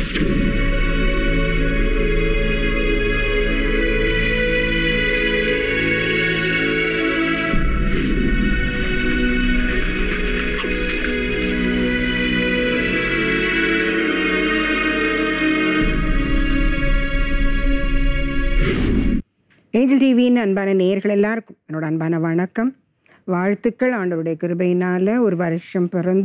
angel டிவியின் அன்பான நேயர்கள் எல்லாருக்கும் என்னோட அன்பான வணக்கம் வாழ்த்துக்கள் ஆண்டவருடைய கிருபையினால் ஒரு வருஷம் பிறந்து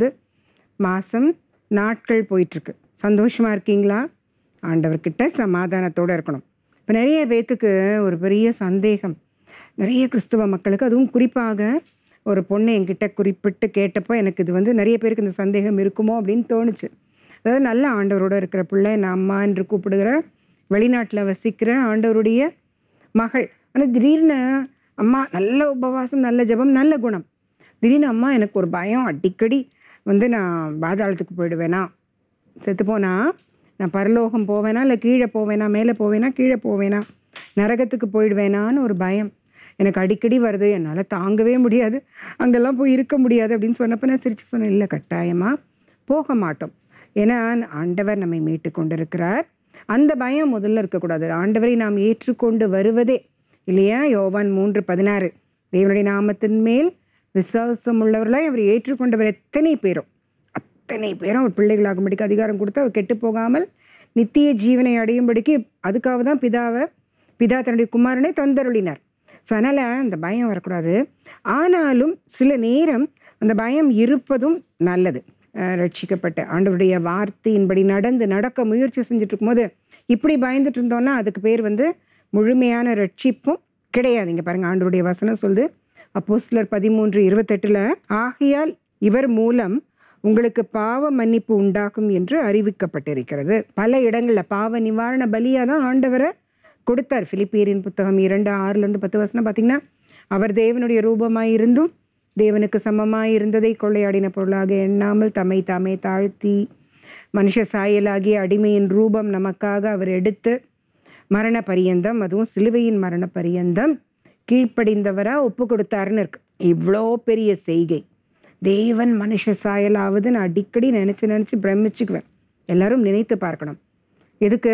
மாதம் நாட்கள் போயிட்டுருக்கு சந்தோஷமாக இருக்கீங்களா ஆண்டவர்கிட்ட சமாதானத்தோடு இருக்கணும் இப்போ நிறைய பேர்த்துக்கு ஒரு பெரிய சந்தேகம் நிறைய கிறிஸ்தவ மக்களுக்கு அதுவும் குறிப்பாக ஒரு பொண்ணு என்கிட்ட குறிப்பிட்டு கேட்டப்போ எனக்கு இது வந்து நிறைய பேருக்கு இந்த சந்தேகம் இருக்குமோ அப்படின்னு தோணுச்சு அதாவது நல்ல ஆண்டவரோட இருக்கிற பிள்ளை நான் அம்மா என்று கூப்பிடுகிற வெளிநாட்டில் வசிக்கிற ஆண்டவருடைய மகள் ஆனால் திடீர்னு அம்மா நல்ல உபவாசம் நல்ல ஜெபம் நல்ல குணம் திடீர்னு அம்மா எனக்கு ஒரு பயம் அடிக்கடி வந்து நான் பாதாளத்துக்கு போயிடுவேனா செத்து போனா நான் பரலோகம் போவேனா இல்லை கீழே போவேனா மேலே போவேனா கீழே போவேனா நரகத்துக்கு போயிடுவேனான்னு ஒரு பயம் எனக்கு அடிக்கடி வருது என்னால் தாங்கவே முடியாது அங்கெல்லாம் போய் இருக்க முடியாது அப்படின்னு சொன்னப்போ நான் சிரிச்சு சொன்னேன் இல்லை கட்டாயமாக போக மாட்டோம் ஏன்னா ஆண்டவர் நம்மை மீட்டு கொண்டிருக்கிறார் அந்த பயம் முதல்ல இருக்கக்கூடாது ஆண்டவரை நாம் ஏற்றுக்கொண்டு வருவதே இல்லையா யோவான் மூன்று பதினாறு தேவனுடைய நாமத்தின் மேல் விசுவாசம் உள்ளவர்களாய் அவர் ஏற்றுக்கொண்டவர் எத்தனை பேரும் அத்தனை பேரும் அவர் பிள்ளைகளாகும்படிக்கு அதிகாரம் கொடுத்து அவர் கெட்டு போகாமல் நித்திய ஜீவனை அடையும்படிக்கு அதுக்காக தான் பிதாவை பிதா தன்னுடைய குமாரனை தந்தருளினார் ஸோ அதனால் அந்த பயம் வரக்கூடாது ஆனாலும் சில நேரம் அந்த பயம் இருப்பதும் நல்லது அஹ் ரட்சிக்கப்பட்ட ஆண்டவருடைய வார்த்தையின்படி நடந்து நடக்க முயற்சி செஞ்சுட்டு இருக்கும்போது இப்படி பயந்துட்டு இருந்தோம்னா அதுக்கு பேர் வந்து முழுமையான ரட்சிப்பும் கிடையாது இங்கே பாருங்கள் ஆண்டவருடைய வசனம் சொல்லுது அப்போ சிலர் பதிமூன்று இருபத்தெட்டில் ஆகையால் இவர் மூலம் உங்களுக்கு பாவ மன்னிப்பு உண்டாகும் என்று அறிவிக்கப்பட்டிருக்கிறது பல இடங்களில் பாவ நிவாரண பலியாக தான் ஆண்டவரை கொடுத்தார் பிலிப்பியரின் புத்தகம் இரண்டு ஆறுலேருந்து பத்து வருஷம் பார்த்தீங்கன்னா அவர் தேவனுடைய ரூபமாய் இருந்தும் தேவனுக்கு சமமாய் இருந்ததை கொள்ளையாடின பொருளாக எண்ணாமல் தம்மை தாமே தாழ்த்தி மனுஷ சாயலாகிய அடிமையின் ரூபம் நமக்காக அவர் எடுத்து மரண பரியந்தம் அதுவும் சிலுவையின் மரண பரியந்தம் கீழ்ப்படிந்தவராக ஒப்பு கொடுத்தாருன்னு இருக்கு இவ்வளோ பெரிய செய்கை தேவன் மனுஷ சாயலாவது நான் அடிக்கடி நினச்சி நினச்சி பிரமிச்சுக்குவேன் எல்லாரும் நினைத்து பார்க்கணும் எதுக்கு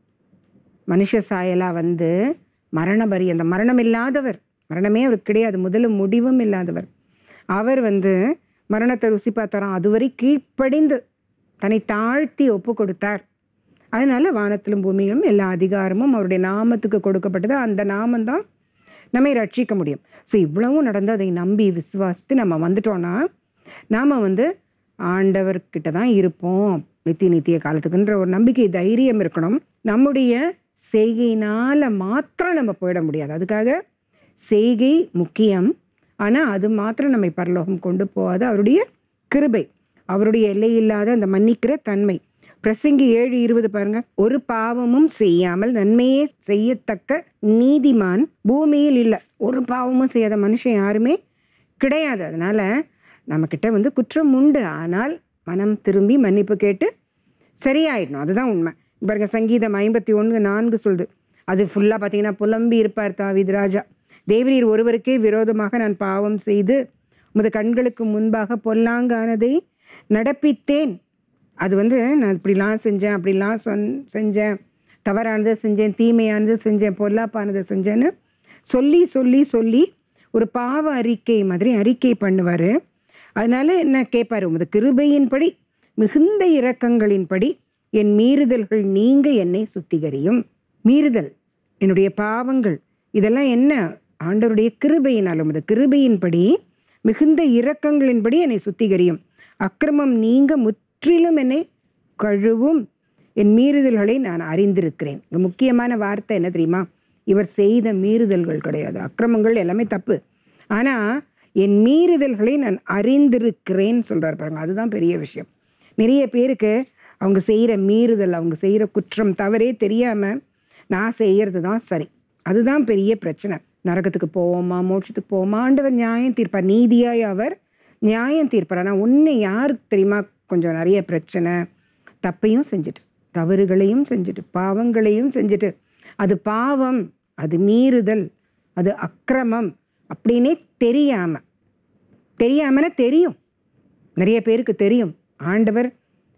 மனுஷ சாயலா வந்து மரண பரியந்த மரணம் இல்லாதவர் மரணமே அவருக்கு கிடையாது முதலும் முடிவும் இல்லாதவர் அவர் வந்து மரணத்தை ருசி பார்த்தாராம் அதுவரை கீழ்ப்படிந்து தன்னை தாழ்த்தி ஒப்பு கொடுத்தார் அதனால வானத்திலும் பூமியிலும் எல்லா அதிகாரமும் அவருடைய நாமத்துக்கு கொடுக்கப்பட்டது அந்த நாமம்தான் நம்மை ரட்சிக்க முடியும் ஸோ இவ்வளவும் நடந்து அதை நம்பி விசுவாசித்து நம்ம வந்துட்டோன்னா நாம் வந்து ஆண்டவர்கிட்ட தான் இருப்போம் நித்திய நித்திய காலத்துக்குன்ற ஒரு நம்பிக்கை தைரியம் இருக்கணும் நம்முடைய செய்கையினால் மாத்திரம் நம்ம போயிட முடியாது அதுக்காக செய்கை முக்கியம் ஆனால் அது மாத்திரம் நம்மை பரலோகம் கொண்டு போகாது அவருடைய கிருபை அவருடைய எல்லையில்லாத அந்த மன்னிக்கிற தன்மை பிரசங்கி ஏழு இருபது பாருங்க ஒரு பாவமும் செய்யாமல் நன்மையே செய்யத்தக்க நீதிமான் பூமியில் இல்லை ஒரு பாவமும் செய்யாத மனுஷன் யாருமே கிடையாது அதனால நம்மக்கிட்ட வந்து குற்றம் உண்டு ஆனால் மனம் திரும்பி மன்னிப்பு கேட்டு சரியாயிடணும் அதுதான் உண்மை பாருங்க சங்கீதம் ஐம்பத்தி ஒன்று நான்கு சொல்லுது அது ஃபுல்லாக பார்த்தீங்கன்னா புலம்பி இருப்பார் தாவீது ராஜா தேவரீர் ஒருவருக்கே விரோதமாக நான் பாவம் செய்து உமது கண்களுக்கு முன்பாக பொல்லாங்கானதை நடப்பித்தேன் அது வந்து நான் இப்படிலாம் செஞ்சேன் அப்படிலாம் சொன் செஞ்சேன் தவறானதை செஞ்சேன் தீமையானது செஞ்சேன் பொல்லாப்பானதை செஞ்சேன்னு சொல்லி சொல்லி சொல்லி ஒரு பாவ அறிக்கை மாதிரி அறிக்கை பண்ணுவார் அதனால என்ன கேட்பார் உமது கிருபையின்படி மிகுந்த இரக்கங்களின்படி என் மீறுதல்கள் நீங்க என்னை சுத்திகரியும் மீறுதல் என்னுடைய பாவங்கள் இதெல்லாம் என்ன ஆண்டவருடைய கிருபையினால் உமது கிருபையின்படி மிகுந்த இரக்கங்களின்படி என்னை சுத்திகரியும் அக்கிரமம் நீங்க முற்றிலும் என்னை கழுவும் என் மீறுதல்களை நான் அறிந்திருக்கிறேன் இங்க முக்கியமான வார்த்தை என்ன தெரியுமா இவர் செய்த மீறுதல்கள் கிடையாது அக்கிரமங்கள் எல்லாமே தப்பு ஆனால் என் மீறுதல்களை நான் அறிந்திருக்கிறேன்னு சொல்கிறார் பாருங்க அதுதான் பெரிய விஷயம் நிறைய பேருக்கு அவங்க செய்கிற மீறுதல் அவங்க செய்கிற குற்றம் தவறே தெரியாமல் நான் செய்கிறது தான் சரி அதுதான் பெரிய பிரச்சனை நரகத்துக்கு போவோமா மோட்சத்துக்கு போவோமா ஆண்டவர் நியாயம் தீர்ப்பார் நீதியாய் அவர் நியாயம் தீர்ப்பார் ஆனால் உன்னை யாருக்கு தெரியுமா கொஞ்சம் நிறைய பிரச்சனை தப்பையும் செஞ்சுட்டு தவறுகளையும் செஞ்சுட்டு பாவங்களையும் செஞ்சுட்டு அது பாவம் அது மீறுதல் அது அக்கிரமம் அப்படின்னே தெரியாமல் தெரியாமனா தெரியும் நிறைய பேருக்கு தெரியும் ஆண்டவர்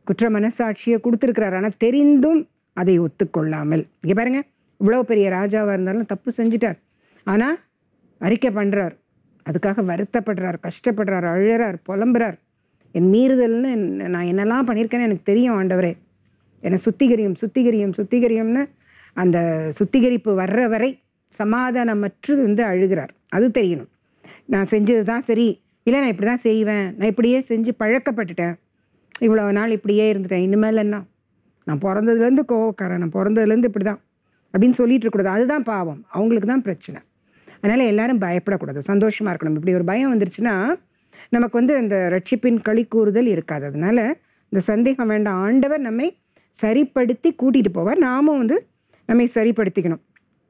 குற்ற மனசாட்சியை கொடுத்துருக்கிறார் ஆனால் தெரிந்தும் அதை ஒத்துக்கொள்ளாமல் இங்கே பாருங்க இவ்வளோ பெரிய ராஜாவாக இருந்தாலும் தப்பு செஞ்சிட்டார் ஆனால் அறிக்கை பண்ணுறார் அதுக்காக வருத்தப்படுறார் கஷ்டப்படுறார் அழுறார் புலம்புறார் என் மீறுதல்னு என்ன- நான் என்னெல்லாம் பண்ணியிருக்கேன்னு எனக்கு தெரியும் ஆண்டவரே என்னை சுத்திகரியும் சுத்திகரியும் சுத்திகரியும்னு அந்த சுத்திகரிப்பு வர்ற வரை சமாதானமற்று வந்து அழுகிறார் அது தெரியணும் நான் செஞ்சது தான் சரி இல்லை நான் இப்படி தான் செய்வேன் நான் இப்படியே செஞ்சு பழக்கப்பட்டுட்டேன் இவ்வளோ நாள் இப்படியே இருந்துட்டேன் இனிமேல் என்ன நான் பிறந்ததுலேருந்து கோவக்காரன் நான் பிறந்ததுலேருந்து இப்படி தான் அப்படின்னு சொல்லிட்டு இருக்கக்கூடாது அதுதான் பாவம் அவங்களுக்கு தான் பிரச்சனை அதனால் எல்லாரும் பயப்படக்கூடாது சந்தோஷமாக இருக்கணும் இப்படி ஒரு பயம் வந்துருச்சுன்னா நமக்கு வந்து அந்த ரட்சிப்பின் களி கூறுதல் இருக்காது அதனால இந்த சந்தேகம் வேண்டாம் ஆண்டவர் நம்மை சரிப்படுத்தி கூட்டிகிட்டு போவார் நாமும் வந்து நம்மை சரிப்படுத்திக்கணும்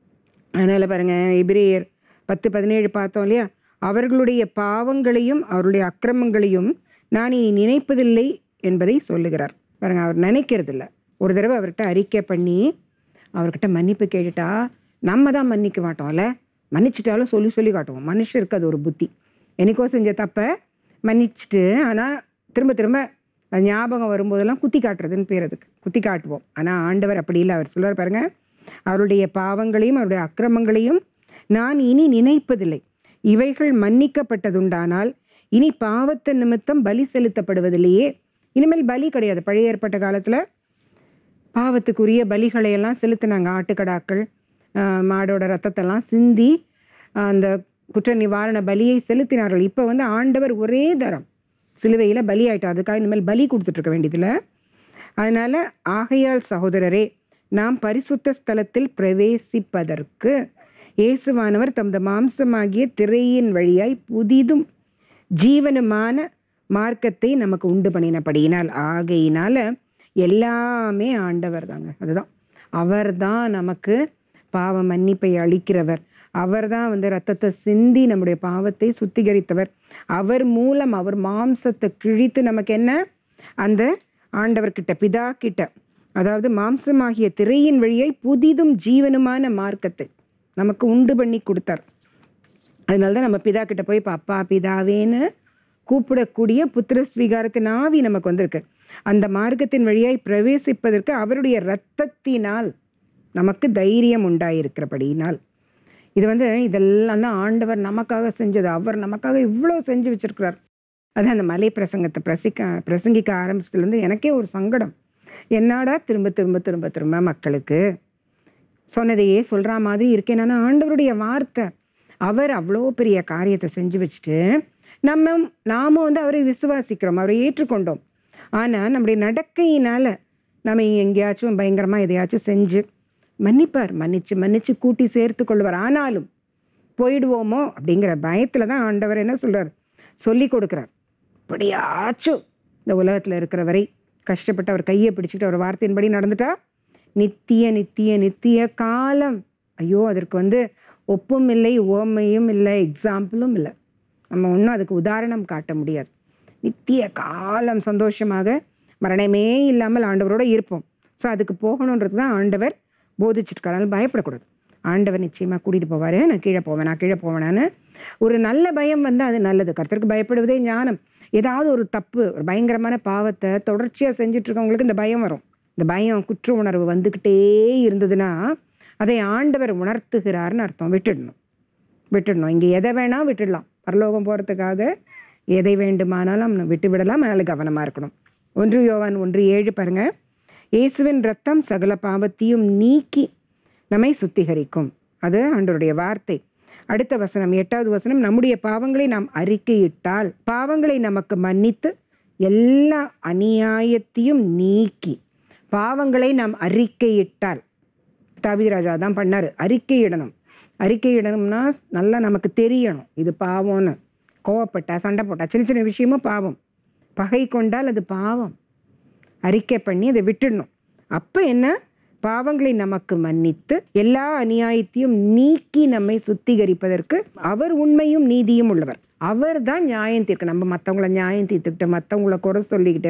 அதனால் பாருங்கள் எபிரேயர் பத்து பதினேழு பார்த்தோம் இல்லையா அவர்களுடைய பாவங்களையும் அவருடைய அக்கிரமங்களையும் நான் இனி நினைப்பதில்லை என்பதை சொல்லுகிறார் பாருங்க அவர் நினைக்கிறதில்ல ஒரு தடவை அவர்கிட்ட அறிக்கை பண்ணி அவர்கிட்ட மன்னிப்பு கேட்டுட்டா நம்ம தான் மன்னிக்க மாட்டோம்ல மன்னிச்சிட்டாலும் சொல்லி சொல்லி காட்டுவோம் மனுஷருக்கு அது ஒரு புத்தி எனக்கோ செஞ்ச தப்பை மன்னிச்சிட்டு ஆனால் திரும்ப திரும்ப அது ஞாபகம் வரும்போதெல்லாம் குத்தி காட்டுறதுன்னு பேர் அதுக்கு குத்தி காட்டுவோம் ஆனால் ஆண்டவர் அப்படி இல்லை அவர் சொல்றார் பாருங்க அவருடைய பாவங்களையும் அவருடைய அக்கிரமங்களையும் நான் இனி நினைப்பதில்லை இவைகள் மன்னிக்கப்பட்டதுண்டானால் இனி பாவத்து நிமித்தம் பலி செலுத்தப்படுவதில்லையே இனிமேல் பலி கிடையாது பழைய ஏற்பட்ட காலத்தில் பாவத்துக்குரிய பலிகளை எல்லாம் செலுத்தினாங்க ஆட்டுக்கடாக்கள் ஆஹ் மாடோட ரத்தத்தெல்லாம் சிந்தி அந்த குற்ற நிவாரண பலியை செலுத்தினார்கள் இப்போ வந்து ஆண்டவர் ஒரே தரம் சிலுவையில் பலி ஆயிட்டார் அதுக்காக இனிமேல் பலி கொடுத்துட்ருக்க வேண்டியதில்லை அதனால் ஆகையால் சகோதரரே நாம் பரிசுத்த ஸ்தலத்தில் பிரவேசிப்பதற்கு இயேசுவானவர் தமது மாம்சமாகிய திரையின் வழியாய் புதிதும் ஜீவனுமான மார்க்கத்தை நமக்கு உண்டு பண்ணினபடியினால் ஆகையினால எல்லாமே ஆண்டவர் தாங்க அதுதான் அவர் தான் நமக்கு பாவ மன்னிப்பை அளிக்கிறவர் அவர் தான் வந்து ரத்தத்தை சிந்தி நம்முடைய பாவத்தை சுத்திகரித்தவர் அவர் மூலம் அவர் மாம்சத்தை கிழித்து நமக்கு என்ன அந்த ஆண்டவர்கிட்ட பிதா கிட்ட அதாவது மாம்சமாகிய திரையின் வழியை புதிதும் ஜீவனுமான மார்க்கத்தை நமக்கு உண்டு பண்ணி கொடுத்தார் அதனால தான் நம்ம பிதா கிட்ட போய் இப்போ அப்பா பிதாவேன்னு கூப்பிடக்கூடிய புத்திர ஸ்வீகாரத்தின் ஆவி நமக்கு வந்திருக்கு அந்த மார்க்கத்தின் வழியாய் பிரவேசிப்பதற்கு அவருடைய இரத்தத்தினால் நமக்கு தைரியம் உண்டாயிருக்கிறபடியினால் இது வந்து இதெல்லாம் தான் ஆண்டவர் நமக்காக செஞ்சது அவர் நமக்காக இவ்வளோ செஞ்சு வச்சிருக்கிறார் அது அந்த மலை பிரசங்கத்தை பிரசிக்க பிரசங்கிக்க ஆரம்பிச்சதுலேருந்து எனக்கே ஒரு சங்கடம் என்னடா திரும்ப திரும்ப திரும்ப திரும்ப மக்களுக்கு சொன்னதையே சொல்கிற மாதிரி இருக்கேன் நான் ஆண்டவருடைய வார்த்தை அவர் அவ்வளோ பெரிய காரியத்தை செஞ்சு வச்சுட்டு நம்ம நாமும் வந்து அவரை விசுவாசிக்கிறோம் அவரை ஏற்றுக்கொண்டோம் ஆனால் நம்முடைய நடக்கையினால் நம்ம எங்கேயாச்சும் பயங்கரமாக எதையாச்சும் செஞ்சு மன்னிப்பார் மன்னிச்சு மன்னிச்சு கூட்டி சேர்த்து கொள்வார் ஆனாலும் போயிடுவோமோ அப்படிங்கிற பயத்தில் தான் ஆண்டவர் என்ன சொல்கிறார் சொல்லி கொடுக்குறார் இப்படியாச்சும் இந்த உலகத்தில் இருக்கிற வரை கஷ்டப்பட்டு அவர் கையை பிடிச்சிட்டு அவர் வார்த்தையின்படி நடந்துட்டா நித்திய நித்திய நித்திய காலம் ஐயோ அதற்கு வந்து ஒப்பும் இல்லை ஓமையும் இல்லை எக்ஸாம்பிளும் இல்லை நம்ம ஒன்றும் அதுக்கு உதாரணம் காட்ட முடியாது நித்திய காலம் சந்தோஷமாக மரணமே இல்லாமல் ஆண்டவரோட இருப்போம் ஸோ அதுக்கு போகணுன்றது தான் ஆண்டவர் போதிச்சிருக்காரு அதனால பயப்படக்கூடாது ஆண்டவர் நிச்சயமாக கூட்டிகிட்டு போவார் நான் கீழே போவேன் நான் கீழே போவேனான்னு ஒரு நல்ல பயம் வந்து அது நல்லது கர்த்தருக்கு பயப்படுவதே ஞானம் ஏதாவது ஒரு தப்பு ஒரு பயங்கரமான பாவத்தை தொடர்ச்சியாக செஞ்சுட்டு இருக்கவங்களுக்கு இந்த பயம் வரும் இந்த பயம் குற்ற உணர்வு வந்துக்கிட்டே இருந்ததுன்னா அதை ஆண்டவர் உணர்த்துகிறார்னு அர்த்தம் விட்டுடணும் விட்டுடணும் இங்கே எதை வேணால் விட்டுடலாம் பரலோகம் போகிறதுக்காக எதை வேண்டுமானாலும் நம்ம விட்டு விடலாம் அதனால் கவனமாக இருக்கணும் ஒன்று யோவான் ஒன்று ஏழு பாருங்க இயேசுவின் ரத்தம் சகல பாவத்தையும் நீக்கி நம்மை சுத்திகரிக்கும் அது ஆண்டவருடைய வார்த்தை அடுத்த வசனம் எட்டாவது வசனம் நம்முடைய பாவங்களை நாம் அறிக்கையிட்டால் பாவங்களை நமக்கு மன்னித்து எல்லா அநியாயத்தையும் நீக்கி பாவங்களை நாம் அறிக்கையிட்டால் தாவிராஜா தான் பண்ணார் அறிக்கையிடணும் அறிக்கையிடணும்னா நல்லா நமக்கு தெரியணும் இது பாவம்னு கோவப்பட்டா சண்டை போட்டா சின்ன சின்ன விஷயமும் பாவம் பகை கொண்டால் அது பாவம் அறிக்கை பண்ணி அதை விட்டுடணும் அப்போ என்ன பாவங்களை நமக்கு மன்னித்து எல்லா அநியாயத்தையும் நீக்கி நம்மை சுத்திகரிப்பதற்கு அவர் உண்மையும் நீதியும் உள்ளவர் அவர் தான் நியாயம் தீர்க்க நம்ம மற்றவங்கள நியாயம் தீர்த்துக்கிட்டு மற்றவங்கள குறை சொல்லிக்கிட்டு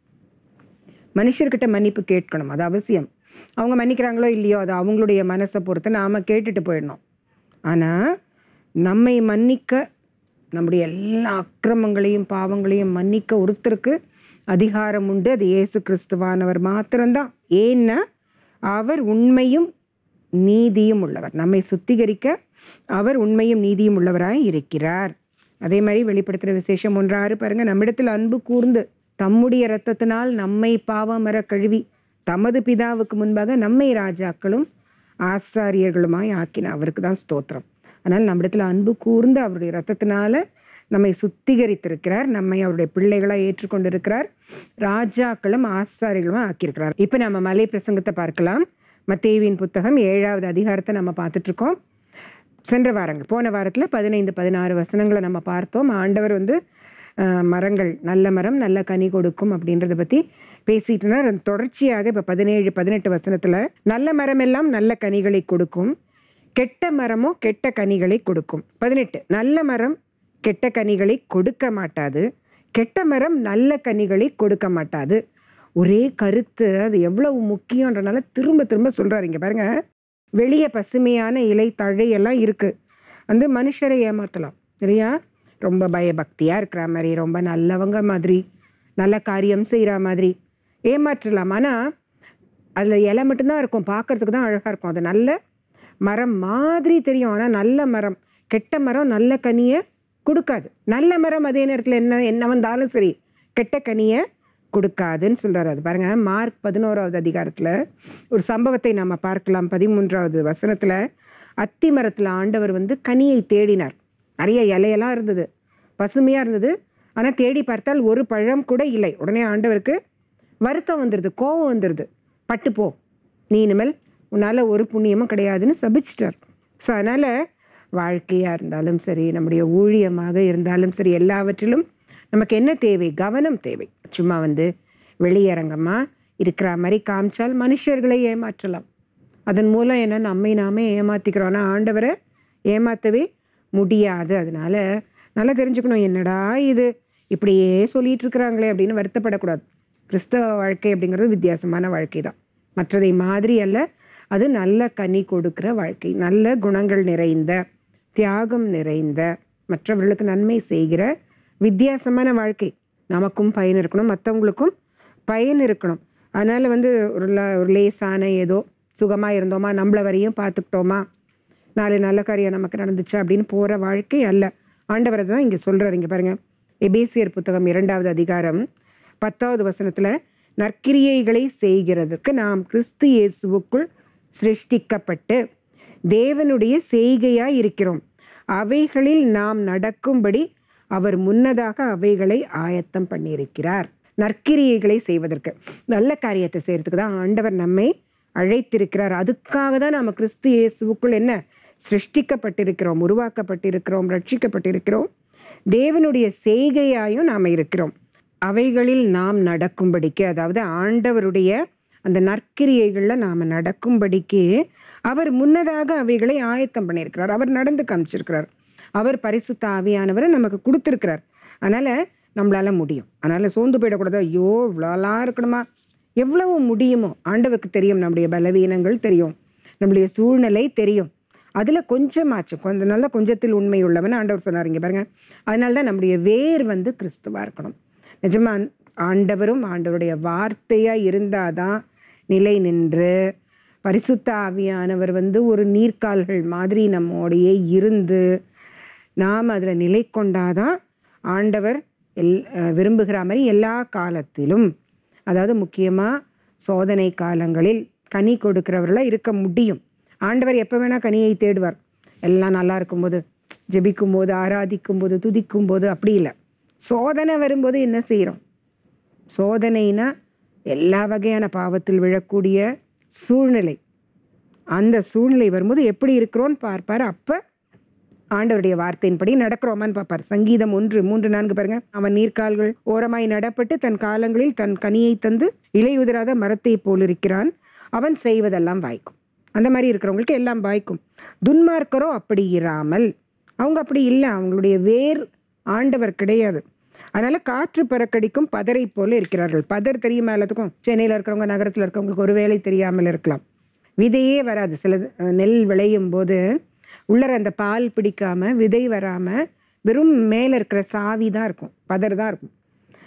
மனுஷர்கிட்ட மன்னிப்பு கேட்கணும் அது அவசியம் அவங்க மன்னிக்கிறாங்களோ இல்லையோ அது அவங்களுடைய மனசை பொறுத்து நாம் கேட்டுட்டு போயிடணும் ஆனால் நம்மை மன்னிக்க நம்முடைய எல்லா அக்கிரமங்களையும் பாவங்களையும் மன்னிக்க ஒருத்தருக்கு அதிகாரம் உண்டு அது இயேசு கிறிஸ்துவானவர் மாத்திரம்தான் ஏன்னா அவர் உண்மையும் நீதியும் உள்ளவர் நம்மை சுத்திகரிக்க அவர் உண்மையும் நீதியும் உள்ளவராய் இருக்கிறார் அதே மாதிரி வெளிப்படுத்துகிற விசேஷம் ஒன்றாறு பாருங்க நம்மிடத்தில் அன்பு கூர்ந்து தம்முடைய இரத்தத்தினால் நம்மை பாவமர கழுவி தமது பிதாவுக்கு முன்பாக நம்மை ராஜாக்களும் ஆசாரியர்களுமாய் ஆக்கின அவருக்கு தான் ஸ்தோத்திரம் ஆனால் நம்மிடத்தில் அன்பு கூர்ந்து அவருடைய இரத்தத்தினால நம்மை சுத்திகரித்திருக்கிறார் நம்மை அவருடைய பிள்ளைகளாக ஏற்றுக்கொண்டிருக்கிறார் ராஜாக்களும் ஆசாரிகளும் ஆக்கியிருக்கிறார் இப்போ நம்ம மலை பிரசங்கத்தை பார்க்கலாம் மத்தேவின் புத்தகம் ஏழாவது அதிகாரத்தை நம்ம பார்த்துட்ருக்கோம் சென்ற வாரங்கள் போன வாரத்தில் பதினைந்து பதினாறு வசனங்களை நம்ம பார்த்தோம் ஆண்டவர் வந்து அஹ், மரங்கள் நல்ல மரம் நல்ல கனி கொடுக்கும் அப்படின்றத பற்றி பேசிட்டு இருந்தார் அது தொடர்ச்சியாக இப்போ பதினேழு பதினெட்டு வசனத்தில் நல்ல மரம் எல்லாம் நல்ல கனிகளை கொடுக்கும் கெட்ட மரமோ கெட்ட கனிகளை கொடுக்கும் பதினெட்டு நல்ல மரம் கெட்ட கனிகளை கொடுக்க மாட்டாது கெட்ட மரம் நல்ல கனிகளை கொடுக்க மாட்டாது ஒரே கருத்து அது எவ்வளவு முக்கியன்றனால திரும்ப திரும்ப சொல்கிறாரு இங்கே பாருங்க வெளியே பசுமையான இலை தழை எல்லாம் இருக்குது வந்து மனுஷரை ஏமாற்றலாம் சரியா ரொம்ப பயபக்தியாக இருக்கிற மாதிரி ரொம்ப நல்லவங்க மாதிரி நல்ல காரியம் செய்கிற மாதிரி ஏமாற்றலாம் ஆனால் அதில் இலை மட்டும்தான் இருக்கும் பார்க்கறதுக்கு தான் அழகாக இருக்கும் அது நல்ல மரம் மாதிரி தெரியும் ஆனால் நல்ல மரம் கெட்ட மரம் நல்ல கனியை கொடுக்காது நல்ல மரம் அதே நேரத்தில் என்ன என்ன வந்தாலும் சரி கெட்ட கனியை கொடுக்காதுன்னு சொல்கிறார் அது பாருங்கள் மார்க் பதினோராவது அதிகாரத்தில் ஒரு சம்பவத்தை நம்ம பார்க்கலாம் பதிமூன்றாவது வசனத்தில் அத்தி மரத்தில் ஆண்டவர் வந்து கனியை தேடினார் நிறைய இலையெல்லாம் இருந்தது பசுமையாக இருந்தது ஆனால் தேடி பார்த்தால் ஒரு பழம் கூட இல்லை உடனே ஆண்டவருக்கு வருத்தம் வந்துடுது கோபம் வந்துடுது பட்டு போ நீ இனிமேல் உன்னால் ஒரு புண்ணியமும் கிடையாதுன்னு சபிச்சிட்டார் ஸோ அதனால் வாழ்க்கையாக இருந்தாலும் சரி நம்முடைய ஊழியமாக இருந்தாலும் சரி எல்லாவற்றிலும் நமக்கு என்ன தேவை கவனம் தேவை சும்மா வந்து வெளியரங்கமாக இருக்கிற மாதிரி காமிச்சால் மனுஷர்களை ஏமாற்றலாம் அதன் மூலம் என்ன நம்மை நாமே ஏமாற்றிக்கிறோம் ஆனால் ஆண்டவரை ஏமாற்றவே முடியாது அதனால நல்லா தெரிஞ்சுக்கணும் என்னடா இது இப்படியே சொல்லிட்டு இருக்கிறாங்களே அப்படின்னு வருத்தப்படக்கூடாது கிறிஸ்தவ வாழ்க்கை அப்படிங்கிறது வித்தியாசமான வாழ்க்கை தான் மற்றதை மாதிரி அல்ல அது நல்ல கனி கொடுக்கிற வாழ்க்கை நல்ல குணங்கள் நிறைந்த தியாகம் நிறைந்த மற்றவர்களுக்கு நன்மை செய்கிற வித்தியாசமான வாழ்க்கை நமக்கும் பயன் இருக்கணும் மற்றவங்களுக்கும் பயன் இருக்கணும் அதனால் வந்து ஒரு ல- ஒரு லேசான ஏதோ சுகமாக இருந்தோமா நம்மளை வரையும் பார்த்துக்கிட்டோமா நாலு நல்ல காரியம் நமக்கு நடந்துச்சு அப்படின்னு போகிற வாழ்க்கை அல்ல ஆண்டவர் தான் இங்கே சொல்கிறார் இங்கே பாருங்கள் எபேசியர் புத்தகம் இரண்டாவது அதிகாரம் பத்தாவது வசனத்தில் நற்கிரியைகளை செய்கிறதுக்கு நாம் கிறிஸ்து இயேசுவுக்குள் சிருஷ்டிக்கப்பட்டு தேவனுடைய செய்கையாய் இருக்கிறோம் அவைகளில் நாம் நடக்கும்படி அவர் முன்னதாக அவைகளை ஆயத்தம் பண்ணியிருக்கிறார் நற்கிரியைகளை செய்வதற்கு நல்ல காரியத்தை செய்கிறதுக்கு தான் ஆண்டவர் நம்மை அழைத்திருக்கிறார் அதுக்காக தான் நம்ம கிறிஸ்து இயேசுவுக்குள் என்ன சிருஷ்டிக்கப்பட்டிருக்கிறோம் உருவாக்கப்பட்டிருக்கிறோம் ரட்சிக்கப்பட்டிருக்கிறோம் தேவனுடைய செய்கையாயும் நாம் இருக்கிறோம் அவைகளில் நாம் நடக்கும்படிக்கு அதாவது ஆண்டவருடைய அந்த நற்கிரியைகளில் நாம் நடக்கும்படிக்கு அவர் முன்னதாக அவைகளை ஆயத்தம் பண்ணியிருக்கிறார் அவர் நடந்து காமிச்சிருக்கிறார் அவர் பரிசுத்த ஆவியானவரை நமக்கு கொடுத்துருக்கிறார் அதனால் நம்மளால் முடியும் அதனால் சோர்ந்து போயிடக்கூடாது ஐயோ இவ்வளோலாம் இருக்கணுமா எவ்வளவு முடியுமோ ஆண்டவருக்கு தெரியும் நம்முடைய பலவீனங்கள் தெரியும் நம்முடைய சூழ்நிலை தெரியும் அதில் கொஞ்சமாச்சும் கொஞ்சம் நல்ல கொஞ்சத்தில் உண்மை உள்ளவன் ஆண்டவர் சொன்னார் இங்கே பாருங்க அதனால தான் நம்முடைய வேர் வந்து கிறிஸ்துவாக இருக்கணும் நிஜமா ஆண்டவரும் ஆண்டவருடைய வார்த்தையாக இருந்தால் தான் நிலை நின்று பரிசுத்த ஆவியானவர் வந்து ஒரு நீர்க்கால்கள் மாதிரி நம்மோடையே இருந்து நாம் அதில் நிலை கொண்டாதான் ஆண்டவர் எல் அஹ் விரும்புகிற மாதிரி எல்லா காலத்திலும் அதாவது முக்கியமாக சோதனை காலங்களில் கனி கொடுக்கிறவர்களாக இருக்க முடியும் ஆண்டவர் எப்போ வேணால் கனியை தேடுவார் எல்லாம் நல்லா இருக்கும்போது ஜெபிக்கும் போது ஆராதிக்கும் போது துதிக்கும் போது அப்படி இல்லை சோதனை வரும்போது என்ன செய்கிறோம் சோதனைனா எல்லா வகையான பாவத்தில் விழக்கூடிய சூழ்நிலை அந்த சூழ்நிலை வரும்போது எப்படி இருக்கிறோன்னு பார்ப்பார் அப்போ ஆண்டவருடைய வார்த்தையின்படி நடக்கிறோமான்னு பார்ப்பார் சங்கீதம் ஒன்று மூன்று நான்கு பாருங்க அவன் நீர்க்கால்கள் ஓரமாய் நடப்பட்டு தன் காலங்களில் தன் கனியை தந்து இலையுதிராத மரத்தை போல் இருக்கிறான் அவன் செய்வதெல்லாம் வாய்க்கும் அந்த மாதிரி இருக்கிறவங்களுக்கு எல்லாம் வாய்க்கும் துன்மார்க்கரோ அப்படி இராமல் அவங்க அப்படி இல்லை அவங்களுடைய வேர் ஆண்டவர் கிடையாது அதனால காற்று பறக்கடிக்கும் பதரை போல இருக்கிறார்கள் பதர் தெரியுமா எல்லாத்துக்கும் சென்னையில் இருக்கிறவங்க நகரத்தில் இருக்கிறவங்களுக்கு ஒரு வேலை தெரியாமல் இருக்கலாம் விதையே வராது சில அஹ், நெல் விளையும் போது உள்ளர அந்த பால் பிடிக்காம விதை வராமல் வெறும் மேலே இருக்கிற சாவி தான் இருக்கும் பதர் தான் இருக்கும்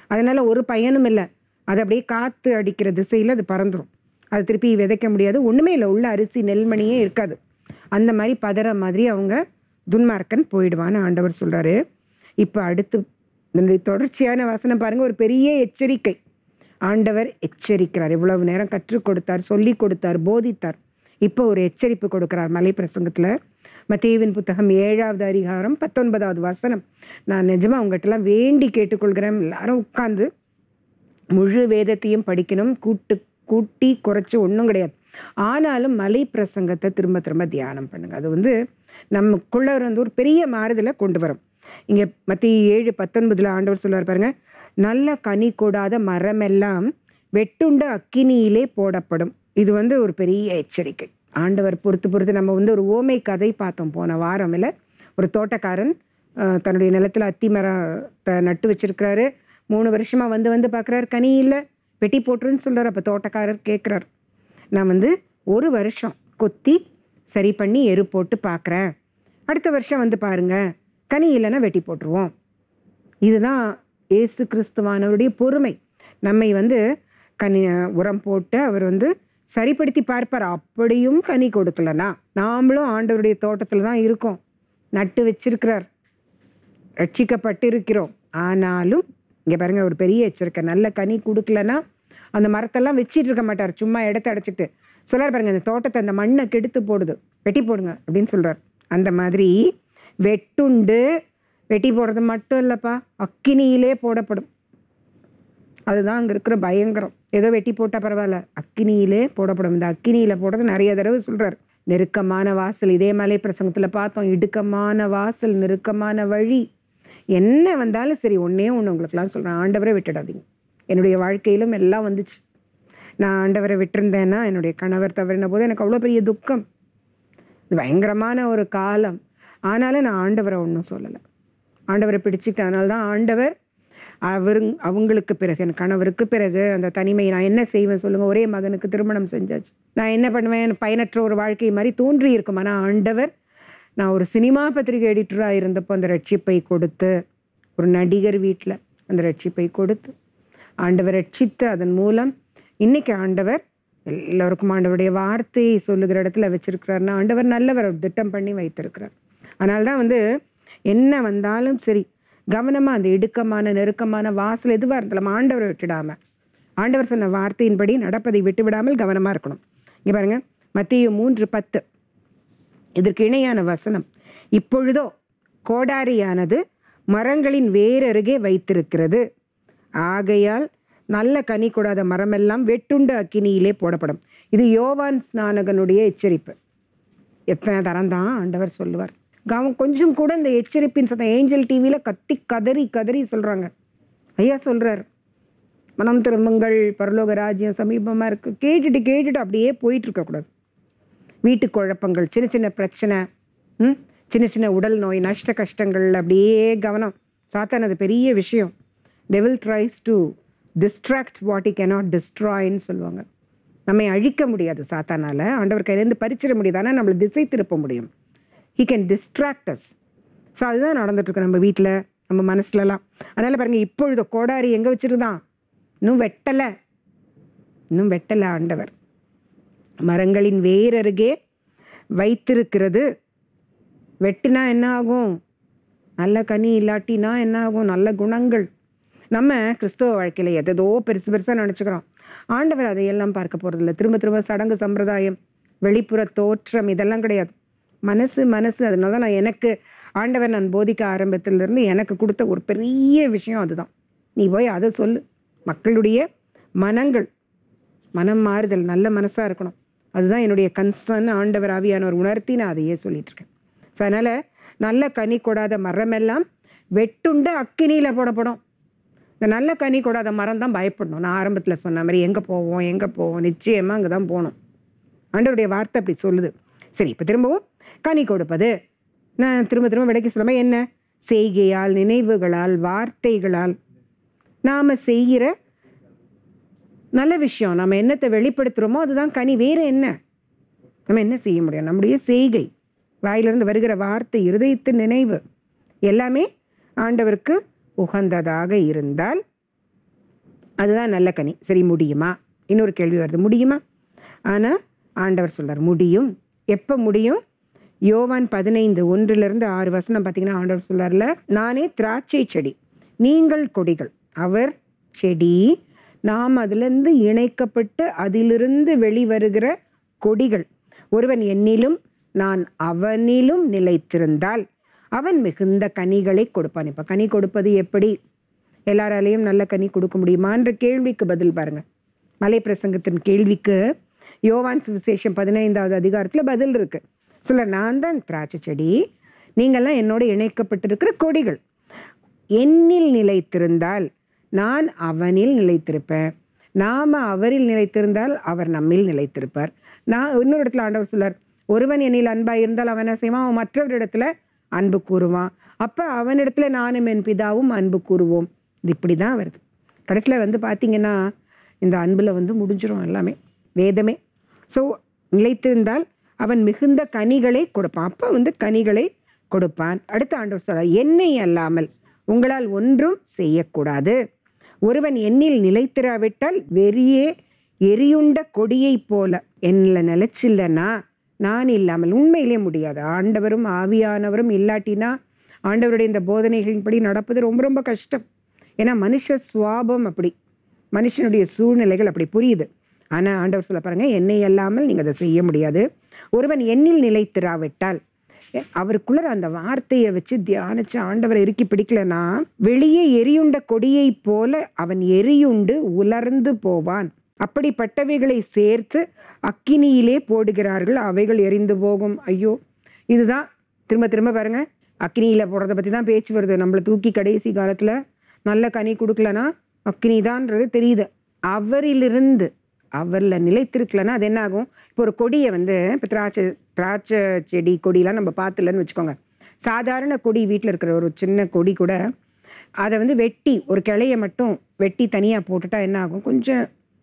அதனால் ஒரு பயனும் இல்லை அது அப்படியே காற்று அடிக்கிற திசையில் அது பறந்துடும் அது திருப்பி விதைக்க முடியாது ஒன்றுமே இல்லை உள்ள அரிசி நெல்மணியே இருக்காது அந்த மாதிரி பதற மாதிரி அவங்க துன்மார்க்கன் போயிடுவான்னு ஆண்டவர் சொல்கிறாரு இப்போ அடுத்து இதனுடைய தொடர்ச்சியான வசனம் பாருங்கள் ஒரு பெரிய எச்சரிக்கை ஆண்டவர் எச்சரிக்கிறார் இவ்வளவு நேரம் கற்றுக் கொடுத்தார் சொல்லி கொடுத்தார் போதித்தார் இப்போ ஒரு எச்சரிப்பு கொடுக்கிறார் மலை பிரசங்கத்தில் மத்தேவின் புத்தகம் ஏழாவது அதிகாரம் பத்தொன்பதாவது வசனம் நான் நிஜமாக உங்கள்கிட்டலாம் வேண்டி கேட்டுக்கொள்கிறேன் எல்லாரும் உட்காந்து முழு வேதத்தையும் படிக்கணும் கூட்டு கூட்டி குறைச்சி ஒன்றும் கிடையாது ஆனாலும் மலை பிரசங்கத்தை திரும்ப திரும்ப தியானம் பண்ணுங்க அது வந்து நமக்குள்ள வந்து ஒரு பெரிய மாறுதலை கொண்டு வரும் இங்கே மத்திய ஏழு பத்தொன்பதில் ஆண்டவர் சொல்லுவார் பாருங்க நல்ல கனி கூடாத மரமெல்லாம் வெட்டுண்ட அக்கினியிலே போடப்படும் இது வந்து ஒரு பெரிய எச்சரிக்கை ஆண்டவர் பொறுத்து பொறுத்து நம்ம வந்து ஒரு ஓமை கதை பார்த்தோம் போன வாரம் இல்லை ஒரு தோட்டக்காரன் அஹ், தன்னுடைய நிலத்தில் அத்தி மரத்தை நட்டு வச்சிருக்கிறாரு மூணு வருஷமாக வந்து வந்து பார்க்குறாரு கனி இல்லை வெட்டி போட்டுருன்னு சொல்கிறார் அப்போ தோட்டக்காரர் கேட்குறார் நான் வந்து ஒரு வருஷம் கொத்தி சரி பண்ணி எரு போட்டு பார்க்குறேன் அடுத்த வருஷம் வந்து பாருங்க கனி இல்லைன்னா வெட்டி போட்டுருவோம் இதுதான் இயேசு கிறிஸ்துவானவருடைய பொறுமை நம்மை வந்து கனி உரம் போட்டு அவர் வந்து சரிப்படுத்தி பார்ப்பார் அப்படியும் கனி கொடுக்கலனா நாமளும் ஆண்டவருடைய தோட்டத்தில் தான் இருக்கோம் நட்டு வச்சிருக்கிறார் ரட்சிக்கப்பட்டு இருக்கிறோம் ஆனாலும் இங்கே பாருங்க ஒரு பெரிய எச்சரிக்கை நல்ல கனி கொடுக்கலனா அந்த மரத்தெல்லாம் வச்சிட்டு இருக்க மாட்டார் சும்மா இடத்த அடைச்சிட்டு சொல்லார் பாருங்க அந்த தோட்டத்தை அந்த மண்ணை கெடுத்து போடுது வெட்டி போடுங்க அப்படின்னு சொல்றார் அந்த மாதிரி வெட்டுண்டு வெட்டி போடுறது மட்டும் இல்லைப்பா அக்கினியிலே போடப்படும் அதுதான் அங்கே இருக்கிற பயங்கரம் ஏதோ வெட்டி போட்டால் பரவாயில்ல அக்கினியிலே போடப்படும் இந்த அக்கினியில் போடுறது நிறைய தடவை சொல்கிறார் நெருக்கமான வாசல் இதே மலை பிரசங்கத்தில் பார்த்தோம் இடுக்கமான வாசல் நெருக்கமான வழி என்ன வந்தாலும் சரி ஒன்றே ஒன்று உங்களுக்குலாம் சொல்கிறேன் ஆண்டவரை விட்டுடாதீங்க என்னுடைய வாழ்க்கையிலும் எல்லாம் வந்துச்சு நான் ஆண்டவரை விட்டிருந்தேன்னா என்னுடைய கணவர் தவறின போது எனக்கு அவ்வளோ பெரிய துக்கம் இது பயங்கரமான ஒரு காலம் ஆனாலும் நான் ஆண்டவரை ஒன்றும் சொல்லலை ஆண்டவரை பிடிச்சிக்கிட்டேன் அதனால தான் ஆண்டவர் அவர் அவங்களுக்கு பிறகு என் கணவருக்கு பிறகு அந்த தனிமை நான் என்ன செய்வேன் சொல்லுங்கள் ஒரே மகனுக்கு திருமணம் செஞ்சாச்சு நான் என்ன பண்ணுவேன் பயனற்ற ஒரு வாழ்க்கை மாதிரி தோன்றி இருக்கும் ஆனால் ஆண்டவர் நான் ஒரு சினிமா பத்திரிகை எடிட்டராக இருந்தப்போ அந்த ரட்சிப்பை கொடுத்து ஒரு நடிகர் வீட்டில் அந்த ரட்சிப்பை கொடுத்து ஆண்டவர் ரட்சித்து அதன் மூலம் இன்னைக்கு ஆண்டவர் எல்லோருக்கும் ஆண்டவருடைய வார்த்தையை சொல்லுகிற இடத்துல வச்சிருக்கிறாருன்னா ஆண்டவர் நல்லவர் அவர் திட்டம் பண்ணி வைத்திருக்கிறார் அதனால தான் வந்து என்ன வந்தாலும் சரி கவனமாக அந்த இடுக்கமான நெருக்கமான வாசல் எதுவாக இருந்தாலும் ஆண்டவரை விட்டுடாமல் ஆண்டவர் சொன்ன வார்த்தையின்படி நடப்பதை விட்டு விடாமல் கவனமாக இருக்கணும் இங்கே பாருங்க மத்திய மூன்று பத்து இதற்கு இணையான வசனம் இப்பொழுதோ கோடாரியானது மரங்களின் வேரருகே வைத்திருக்கிறது ஆகையால் நல்ல கனி கூடாத மரமெல்லாம் வெட்டுண்டு அக்கினியிலே போடப்படும் இது யோவான் ஸ்நானகனுடைய எச்சரிப்பு எத்தனை தரம் தான் ஆண்டவர் சொல்லுவார் அவன் கொஞ்சம் கூட இந்த எச்சரிப்பின் சத்தம் ஏஞ்சல் டிவியில் கத்தி கதறி கதறி சொல்கிறாங்க ஐயா சொல்கிறார் மனம் திரும்புங்கள் பரலோக ராஜ்யம் சமீபமாக இருக்குது கேட்டுட்டு கேட்டுட்டு அப்படியே போயிட்டு இருக்கக்கூடாது வீட்டு குழப்பங்கள் சின்ன சின்ன பிரச்சனை ம் சின்ன சின்ன உடல் நோய் நஷ்ட கஷ்டங்கள் அப்படியே கவனம் சாத்தான் அது பெரிய விஷயம் devil tries to distract what he cannot டிஸ்ட்ராய்ன்னு சொல்லுவாங்க நம்மை அழிக்க முடியாது சாத்தானால ஆண்டவர் கையிலேருந்து பறிச்சிட முடியாது ஆனால் நம்மளை திசை திருப்ப முடியும் he can distract us so அதுதான் நடந்துட்டுருக்கு நம்ம வீட்டில் நம்ம மனசுலலாம் அதனால் பாருங்கள் இப்பொழுது கோடாரி எங்கே வச்சுருந்தான் இன்னும் வெட்டலை இன்னும் வெட்டலை ஆண்டவர் மரங்களின் வேரருகே வைத்திருக்கிறது வெட்டினா என்ன ஆகும் நல்ல கனி இல்லாட்டினா என்ன ஆகும் நல்ல குணங்கள் நம்ம கிறிஸ்தவ வாழ்க்கையில் எதோ பெருசு பெருசாக நினச்சிக்கிறோம் ஆண்டவர் அதையெல்லாம் பார்க்க போகிறதில்ல திரும்ப திரும்ப சடங்கு சம்பிரதாயம் வெளிப்புற தோற்றம் இதெல்லாம் கிடையாது மனசு மனசு அதனால தான் நான் எனக்கு ஆண்டவர் நான் போதிக்க ஆரம்பத்திலிருந்து எனக்கு கொடுத்த ஒரு பெரிய விஷயம் அதுதான் நீ போய் அதை சொல்லு மக்களுடைய மனங்கள் மனம் மாறுதல் நல்ல மனசாக இருக்கணும் அதுதான் என்னுடைய கன்சர்ன் ஆண்டவர் ஆவியானவர் உணர்த்தி நான் அதையே சொல்லிட்டு இருக்கேன் ஸோ அதனால் நல்ல கனி கொடாத மரமெல்லாம் வெட்டுண்டு அக்கினியில் போடப்படும் இந்த நல்ல கனி கொடாத மரம் தான் பயப்படணும் நான் ஆரம்பத்தில் சொன்ன மாதிரி எங்கே போவோம் எங்கே போவோம் நிச்சயமாக அங்கே தான் போகணும் ஆண்டவருடைய வார்த்தை அப்படி சொல்லுது சரி இப்போ திரும்பவும் கனி கொடுப்பது நான் திரும்ப திரும்ப விளக்கி சொல்லாமல் என்ன செய்கையால் நினைவுகளால் வார்த்தைகளால் நாம் செய்கிற நல்ல விஷயம் நம்ம என்னத்தை வெளிப்படுத்துகிறோமோ அதுதான் கனி வேறு என்ன நம்ம என்ன செய்ய முடியும் நம்முடைய செய்கை வாயிலிருந்து வருகிற வார்த்தை இருதயத்தின் நினைவு எல்லாமே ஆண்டவருக்கு உகந்ததாக இருந்தால் அதுதான் நல்ல கனி சரி முடியுமா இன்னொரு கேள்வி வருது முடியுமா ஆனால் ஆண்டவர் சொல்றார் முடியும் எப்போ முடியும் யோவான் பதினைந்து ஒன்றிலிருந்து ஆறு வசனம் பார்த்தீங்கன்னா ஆண்டவர் சொல்றார்ல நானே திராட்சை செடி நீங்கள் கொடிகள் அவர் செடி நாம் அதிலிருந்து இணைக்கப்பட்டு அதிலிருந்து வெளிவருகிற கொடிகள் ஒருவன் என்னிலும் நான் அவனிலும் நிலைத்திருந்தால் அவன் மிகுந்த கனிகளை கொடுப்பான் இப்போ கனி கொடுப்பது எப்படி எல்லாராலையும் நல்ல கனி கொடுக்க முடியுமான்ற கேள்விக்கு பதில் பாருங்க மலை பிரசங்கத்தின் கேள்விக்கு யோவான் சுவிசேஷம் பதினைந்தாவது அதிகாரத்தில் பதில் இருக்கு சொல்ல நான் தான் திராட்சை செடி நீங்கள்லாம் என்னோட இணைக்கப்பட்டிருக்கிற கொடிகள் என்னில் நிலைத்திருந்தால் நான் அவனில் நிலைத்திருப்பேன் நாம் அவரில் நிலைத்திருந்தால் அவர் நம்மில் நிலைத்திருப்பார் நான் இன்னொரு இடத்துல ஆண்டவர் சொல்லார் ஒருவன் என்னில் அன்பாக இருந்தால் அவன் என்ன செய்வான் அவன் மற்றவரிடத்துல அன்பு கூறுவான் அப்போ அவனிடத்துல நானும் என் பிதாவும் அன்பு கூறுவோம் இது இப்படி தான் வருது கடைசியில் வந்து பார்த்தீங்கன்னா இந்த அன்பில் வந்து முடிஞ்சிரும் எல்லாமே வேதமே ஸோ நிலைத்திருந்தால் அவன் மிகுந்த கனிகளை கொடுப்பான் அப்போ வந்து கனிகளை கொடுப்பான் அடுத்த ஆண்டவர் சொல்றார் என்னை அல்லாமல் உங்களால் ஒன்றும் செய்யக்கூடாது ஒருவன் எண்ணில் நிலைத்திராவிட்டால் வெறியே எரியுண்ட கொடியைப் போல என்னில் நிலைச்சில்லனா நான் இல்லாமல் உண்மையிலே முடியாது ஆண்டவரும் ஆவியானவரும் இல்லாட்டினா ஆண்டவருடைய இந்த போதனைகளின்படி நடப்பது ரொம்ப ரொம்ப கஷ்டம் ஏன்னா மனுஷ சுவாபம் அப்படி மனுஷனுடைய சூழ்நிலைகள் அப்படி புரியுது ஆனால் ஆண்டவர் சொல்ல பாருங்க என்னை அல்லாமல் நீங்கள் அதை செய்ய முடியாது ஒருவன் எண்ணில் நிலைத்திராவிட்டால் எ- அவருக்குள்ள அந்த வார்த்தையை வச்சு தியானிச்சு ஆண்டவரை இறுக்கி பிடிக்கலனா வெளியே எரியுண்ட கொடியைப் போல அவன் எரியுண்டு உலர்ந்து போவான் அப்படிப்பட்டவைகளை சேர்த்து அக்கினியிலே போடுகிறார்கள் அவைகள் எரிந்து போகும் ஐயோ இதுதான் திரும்ப திரும்ப பாருங்க அக்கினியில் போடுறத பற்றி தான் பேச்சு வருது நம்மளை தூக்கி கடைசி காலத்தில் நல்ல கனி கொடுக்கலனா அக்கினி தான்றது தெரியுது அவரிலிருந்து அவரில் நிலைத்திருக்கலன்னா அது என்ன ஆகும் இப்போ ஒரு கொடியை வந்து இப்போ திராட்சை திராட்சை செடி கொடியெலாம் நம்ம பார்த்துலன்னு வச்சுக்கோங்க சாதாரண கொடி வீட்டில் இருக்கிற ஒரு சின்ன கொடி கூட அதை வந்து வெட்டி ஒரு கிளையை மட்டும் வெட்டி தனியாக போட்டுட்டா என்ன ஆகும் கொஞ்சம்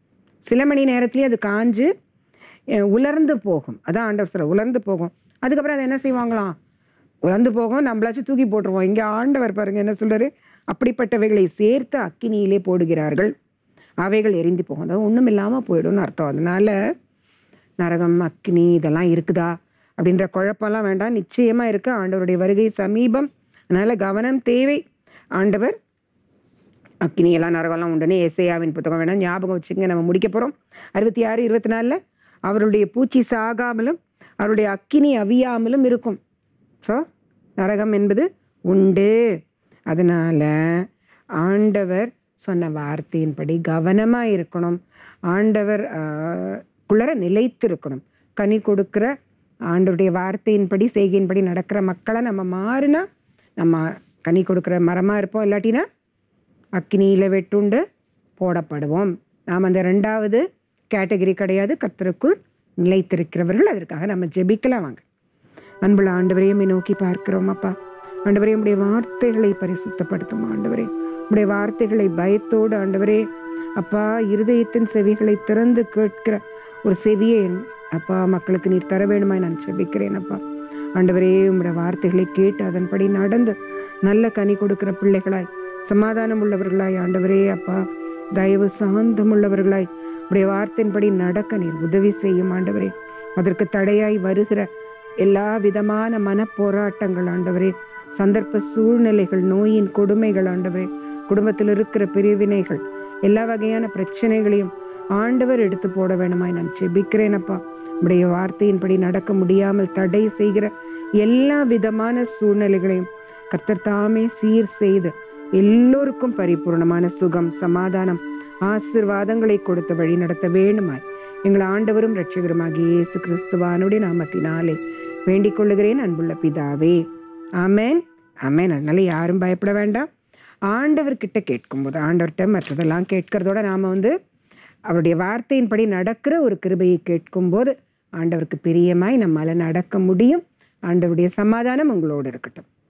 சில மணி நேரத்துலேயே அது காஞ்சு அஹ், உலர்ந்து போகும் அதான் ஆண்டவர் சொல்ல உலர்ந்து போகும் அதுக்கப்புறம் அதை என்ன செய்வாங்களாம் உலர்ந்து போகும் நம்மளாச்சும் தூக்கி போட்டுருவோம் இங்கே ஆண்டவர் பாருங்க என்ன சொல்றாரு அப்படிப்பட்டவைகளை சேர்த்து அக்கினியிலே போடுகிறார்கள் அவைகள் எரிந்து போகும் அதாவது ஒன்றும் இல்லாமல் போயிடும்னு அர்த்தம் அதனால நரகம் அக்னி இதெல்லாம் இருக்குதா அப்படின்ற குழப்பம்லாம் வேண்டாம் நிச்சயமாக இருக்கு ஆண்டவருடைய வருகை சமீபம் அதனால் கவனம் தேவை ஆண்டவர் அக்கினி எல்லாம் நரகம்லாம் உண்டுன்னு ஏசையாவின் புத்தகம் வேணாம் ஞாபகம் வச்சுங்க நம்ம முடிக்க போகிறோம் அறுபத்தி ஆறு இருபத்தி நாலில் அவருடைய பூச்சி சாகாமலும் அவருடைய அக்கினி அவியாமலும் இருக்கும் ஸோ நரகம் என்பது உண்டு அதனால் ஆண்டவர் சொன்ன வார்த்தையின்படி கவனமாக இருக்கணும் ஆண்டவர் ஆஹ், குள்ளர நிலைத்து இருக்கணும் கனி கொடுக்குற ஆண்டவருடைய வார்த்தையின்படி செய்கையின்படி நடக்கிற மக்களை நம்ம மாறினா நம்ம கனி கொடுக்குற மரமாக இருப்போம் இல்லாட்டினா அக்கினியில் வெட்டுண்டு போடப்படுவோம் நாம் அந்த ரெண்டாவது கேட்டகரி கிடையாது கர்த்தருக்குள் நிலைத்திருக்கிறவர்கள் அதற்காக நம்ம ஜெபிக்கலாம் வாங்க அன்புள்ள ஆண்டவரையும் நோக்கி பார்க்கிறோம் அப்பா ஆண்டவரே உடைய வார்த்தைகளை பரிசுத்தப்படுத்தும் ஆண்டவரே உடைய வார்த்தைகளை பயத்தோடு ஆண்டவரே அப்பா இருதயத்தின் செவிகளை திறந்து கேட்கிற ஒரு செவியை என் அப்பா மக்களுக்கு நீர் தர வேணுமாய் நான் ஜெபிக்கிறேன் அப்பா ஆண்டவரே உம்முடைய வார்த்தைகளை கேட்டு அதன்படி நடந்து நல்ல கனி கொடுக்கிற பிள்ளைகளாய் சமாதானம் உள்ளவர்களாய் ஆண்டவரே அப்பா தயவு சாந்தம் உள்ளவர்களாய் உடைய வார்த்தையின்படி நடக்க நீர் உதவி செய்யும் ஆண்டவரே அதற்கு தடையாய் வருகிற எல்லா விதமான மனப்போராட்டங்கள் ஆண்டவரே சந்தர்ப்ப சூழ்நிலைகள் நோயின் கொடுமைகள் ஆண்டவரே குடும்பத்தில் இருக்கிற பிரிவினைகள் எல்லா வகையான பிரச்சனைகளையும் ஆண்டவர் எடுத்து போட வேணுமாய் நான் செபிக்கிறேனப்பா உடைய வார்த்தையின்படி நடக்க முடியாமல் தடை செய்கிற எல்லா விதமான சூழ்நிலைகளையும் கர்த்தர் தாமே சீர் செய்து எல்லோருக்கும் பரிபூர்ணமான சுகம் சமாதானம் ஆசிர்வாதங்களை கொடுத்து வழி நடத்த வேண்டுமாய் எங்கள் ஆண்டவரும் இரட்சகருமாகிய இயேசு கிறிஸ்துவானுடைய நாமத்தினாலே வேண்டிக் கொள்ளுகிறேன் அன்புள்ள பிதாவே ஆமென் ஆமென் அதனால யாரும் பயப்பட வேண்டாம் ஆண்டவர்கிட்ட கேட்கும்போது ஆண்டவர்கிட்ட மற்றதெல்லாம் கேட்கறதோட நாம் வந்து அவருடைய வார்த்தையின்படி நடக்கிற ஒரு கிருபையை கேட்கும்போது ஆண்டவருக்கு பிரியமாய் நம்மால் நடக்க முடியும் ஆண்டவருடைய சமாதானம் உங்களோடு இருக்கட்டும்